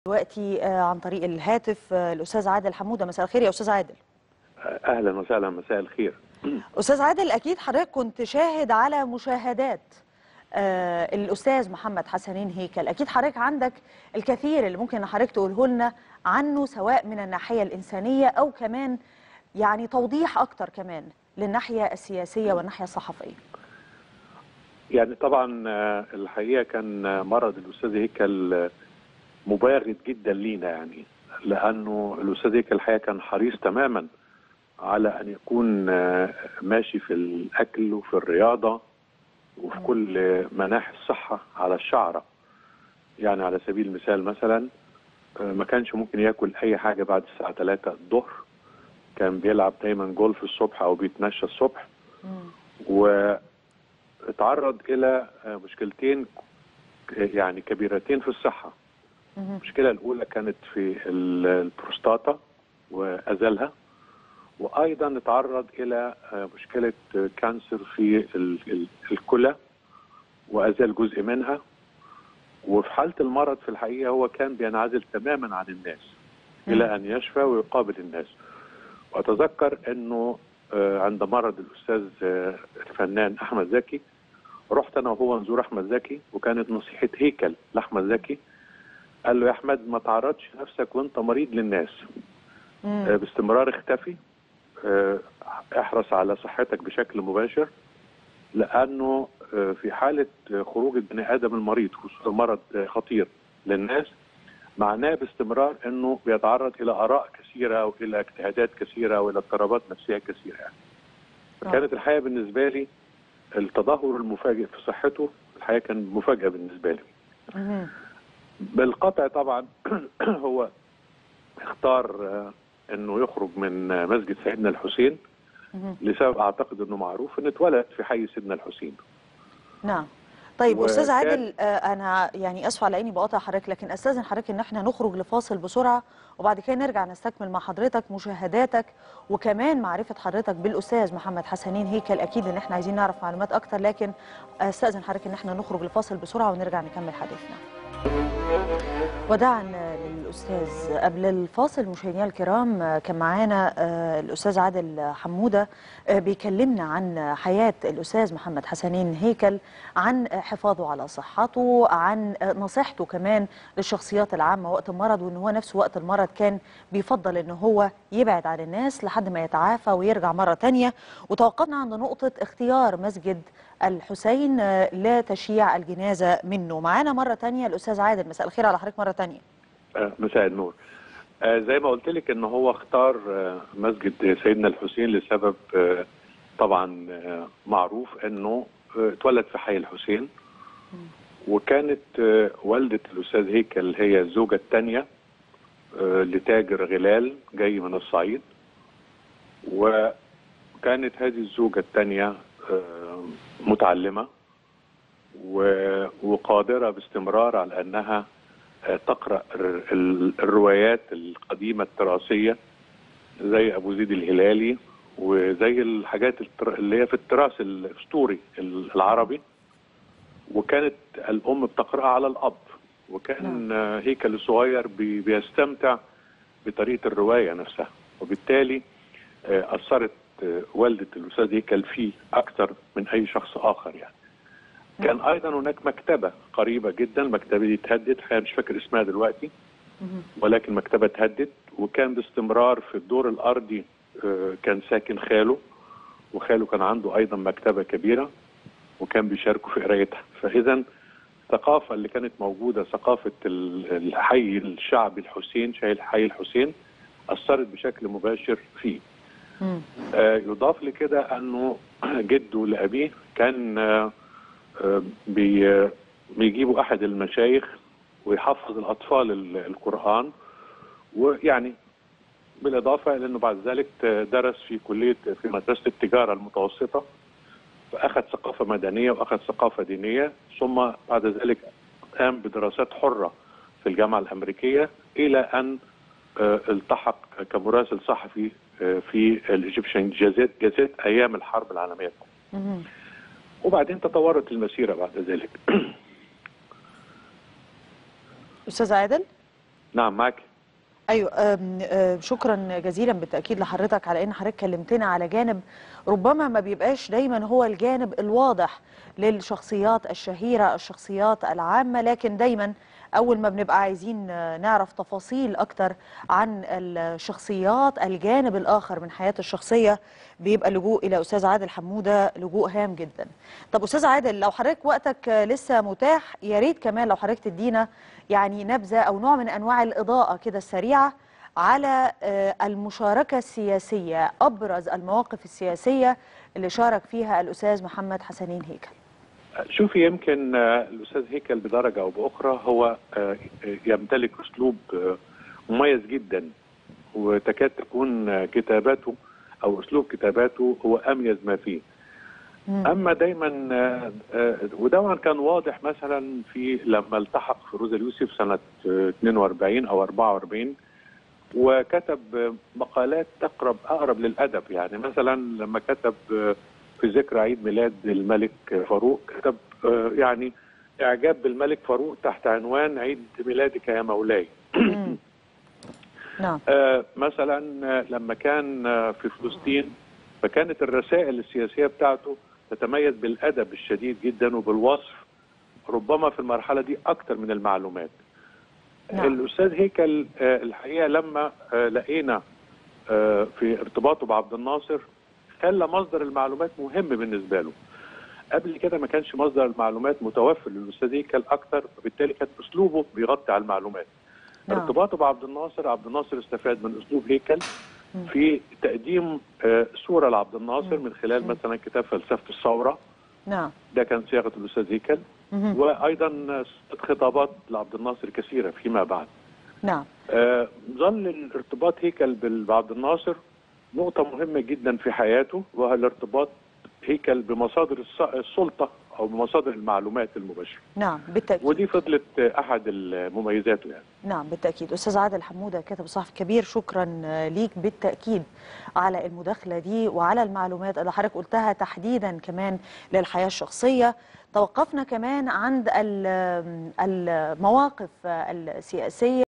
دلوقتي آه، عن طريق الهاتف آه، الاستاذ عادل حموده مساء الخير يا استاذ عادل اهلا وسهلا مساء الخير استاذ عادل اكيد حضرتك كنت شاهد على مشاهدات آه، الاستاذ محمد حسنين هيكل اكيد حضرتك عندك الكثير اللي ممكن حضرتك تقوله لنا عنه سواء من الناحيه الانسانيه او كمان يعني توضيح اكتر كمان للناحيه السياسيه والناحيه الصحفيه يعني طبعا آه، الحقيقه كان آه، مرض الاستاذ هيكل آه، مباغت جدا لينا يعني لانه الاستاذ هيكل الحقيقه كان حريص تماما على ان يكون آه، ماشي في الاكل وفي الرياضه وفي كل آه، مناحي الصحه على الشعره يعني على سبيل المثال مثلا آه، ما كانش ممكن ياكل اي حاجه بعد الساعه 3 الظهر كان بيلعب دايما جولف الصبح او بيتمشى الصبح واتعرض الى آه، مشكلتين ك- يعني كبيرتين في الصحه مهم. المشكله الاولى كانت في ال- البروستاتا وازالها وايضا اتعرض الى آه، مشكله آه، كانسر في ال- ال- الكلى وازال جزء منها وفي حاله المرض في الحقيقه هو كان بينعزل تماما عن الناس الى ان يشفى ويقابل الناس واتذكر انه آه، عند مرض الاستاذ آه، الفنان احمد زكي رحت انا وهو نزور احمد زكي وكانت نصيحه هيكل لاحمد زكي قال له يا احمد ما تعرضش نفسك وانت مريض للناس آه، مم. باستمرار اختفي آه، احرص على صحتك بشكل مباشر لانه آه، في حاله آه، خروج البني ادم المريض خصوصا مرض آه، خطير للناس معناه باستمرار انه بيتعرض الى اراء كثيره والى اجتهادات كثيره والى اضطرابات نفسيه كثيره يعني. فكانت الحقيقه بالنسبه لي التدهور المفاجئ في صحته الحقيقه كان مفاجاه بالنسبه لي. مهم. بالقطع طبعا هو اختار آه، انه يخرج من آه، مسجد سيدنا الحسين مهم. لسبب اعتقد انه معروف انه اتولد في حي سيدنا الحسين نعم طيب وكان- استاذ عادل آه، انا يعني اسف على اني بقاطع حضرتك لكن استاذن حضرتك ان احنا نخرج لفاصل بسرعه وبعد كده نرجع نستكمل مع حضرتك مشاهداتك وكمان معرفه حضرتك بالاستاذ محمد حسنين هيكل اكيد ان احنا عايزين نعرف معلومات اكتر لكن استاذن حضرتك ان احنا نخرج لفاصل بسرعه ونرجع نكمل حديثنا وداعا للاستاذ قبل الفاصل مشاهدينا الكرام كان معانا آه، الاستاذ عادل حموده آه، بيكلمنا عن حياه الاستاذ محمد حسنين هيكل عن حفاظه على صحته عن آه، نصيحته كمان للشخصيات العامه وقت المرض وان هو نفسه وقت المرض كان بيفضل ان هو يبعد عن الناس لحد ما يتعافى ويرجع مره تانية وتوقفنا عند نقطه اختيار مسجد الحسين آه، لتشييع الجنازه منه معانا مره تانية الاستاذ عادل مساء الخير على حضرتك مره تانية آه، مساء النور آه، زي ما قلت لك ان هو اختار آه، مسجد سيدنا الحسين لسبب آه، طبعا آه، معروف انه آه، اتولد في حي الحسين وكانت آه، والدة الأستاذ هيكل هي الزوجة الثانية لتاجر غلال جاي من الصعيد وكانت هذه الزوجة الثانية آه، متعلمة و- وقادرة باستمرار على أنها آه، تقرأ ال- ال- الروايات القديمة التراثية زي أبو زيد الهلالي وزي الحاجات التر- اللي هي في التراث الأسطوري العربي وكانت الأم بتقرأها على الأب وكان آه، هيكل الصغير بي- بيستمتع بطريقة الرواية نفسها وبالتالي آه، أثرت آه، والدة الأستاذ هيكل فيه أكثر من أي شخص آخر يعني كان أيضا هناك مكتبة قريبة جدا المكتبة دي اتهدت الحقيقة مش فاكر اسمها دلوقتي مهم. ولكن مكتبة اتهدت وكان باستمرار في الدور الأرضي آه، كان ساكن خاله وخاله كان عنده أيضا مكتبة كبيرة وكان بيشاركوا في قرايتها فإذا الثقافة اللي كانت موجودة ثقافة ال- الحي الشعبي الحسين شاي الحي الحسين أثرت بشكل مباشر فيه مم. آه، يضاف لكده انه جده لابيه كان آه، آه، بي- بيجيبوا احد المشايخ ويحفظ الاطفال ال- القران ويعني بالاضافه الى انه بعد ذلك درس في كليه في مدرسه التجاره المتوسطه فاخذ ثقافه مدنيه واخذ ثقافه دينيه ثم بعد ذلك قام بدراسات حره في الجامعه الامريكيه الى ان آه، التحق كمراسل صحفي آه، في الايجيبشن جازيت جازيت ايام الحرب العالميه الثانيه مهم. وبعدين تطورت المسيره بعد ذلك استاذ عادل نعم معك ايوه أم، أه، شكرا جزيلا بالتاكيد لحضرتك على ان حضرتك كلمتنا على جانب ربما ما بيبقاش دايما هو الجانب الواضح للشخصيات الشهيره الشخصيات العامه لكن دايما اول ما بنبقى عايزين آه، نعرف تفاصيل اكتر عن الشخصيات الجانب الاخر من حياه الشخصيه بيبقى اللجوء الى استاذ عادل حموده لجوء هام جدا طب استاذ عادل لو حضرتك وقتك آه، لسه متاح يا ريت كمان لو حضرتك تدينا يعني نبذه او نوع من انواع الاضاءه كده السريعه على آه، المشاركه السياسيه ابرز المواقف السياسيه اللي شارك فيها الاستاذ محمد حسنين هيكل شوفي يمكن آه، الاستاذ هيكل بدرجه او باخرى هو آه، يمتلك اسلوب آه، مميز جدا وتكاد تكون آه، كتاباته او اسلوب كتاباته هو اميز ما فيه مم. اما دايما آه، آه، ودايما كان واضح مثلا في لما التحق فيروز اليوسف سنه آه، 42 او 44 وكتب آه، مقالات تقرب اقرب للادب يعني مثلا لما كتب آه، في ذكرى عيد ميلاد الملك فاروق كتب آه، يعني اعجاب بالملك فاروق تحت عنوان عيد ميلادك يا مولاي مم. نعم آه، مثلا آه، لما كان آه، في فلسطين فكانت الرسائل السياسيه بتاعته تتميز بالادب الشديد جدا وبالوصف ربما في المرحله دي اكثر من المعلومات. نعم. الاستاذ هيكل آه، الحقيقه لما آه، لقينا آه، في ارتباطه بعبد الناصر خلى مصدر المعلومات مهم بالنسبه له. قبل كده ما كانش مصدر المعلومات متوفر للاستاذ هيكل اكثر وبالتالي كان اسلوبه بيغطي على المعلومات. نعم. ارتباطه بعبد الناصر عبد الناصر استفاد من اسلوب هيكل مم. في تقديم آه، صوره لعبد الناصر من خلال مثلا كتاب فلسفه الثوره نعم ده كان صياغه الاستاذ هيكل مهم. وايضا خطابات لعبد الناصر كثيره فيما بعد نعم آه، ظل الارتباط هيكل بال- بعبد الناصر نقطه مهمه جدا في حياته وهو الارتباط هيكل بمصادر الس- السلطه او بمصادر المعلومات المباشره نعم بالتاكيد ودي فضلت آه، احد مميزاته يعني نعم بالتأكيد أستاذ عادل حمودة كاتب صحفي كبير شكرا آه، ليك بالتأكيد على المداخلة دي وعلى المعلومات اللي حضرتك قلتها تحديدا كمان للحياة الشخصية توقفنا كمان عند ال- المواقف آه، السياسية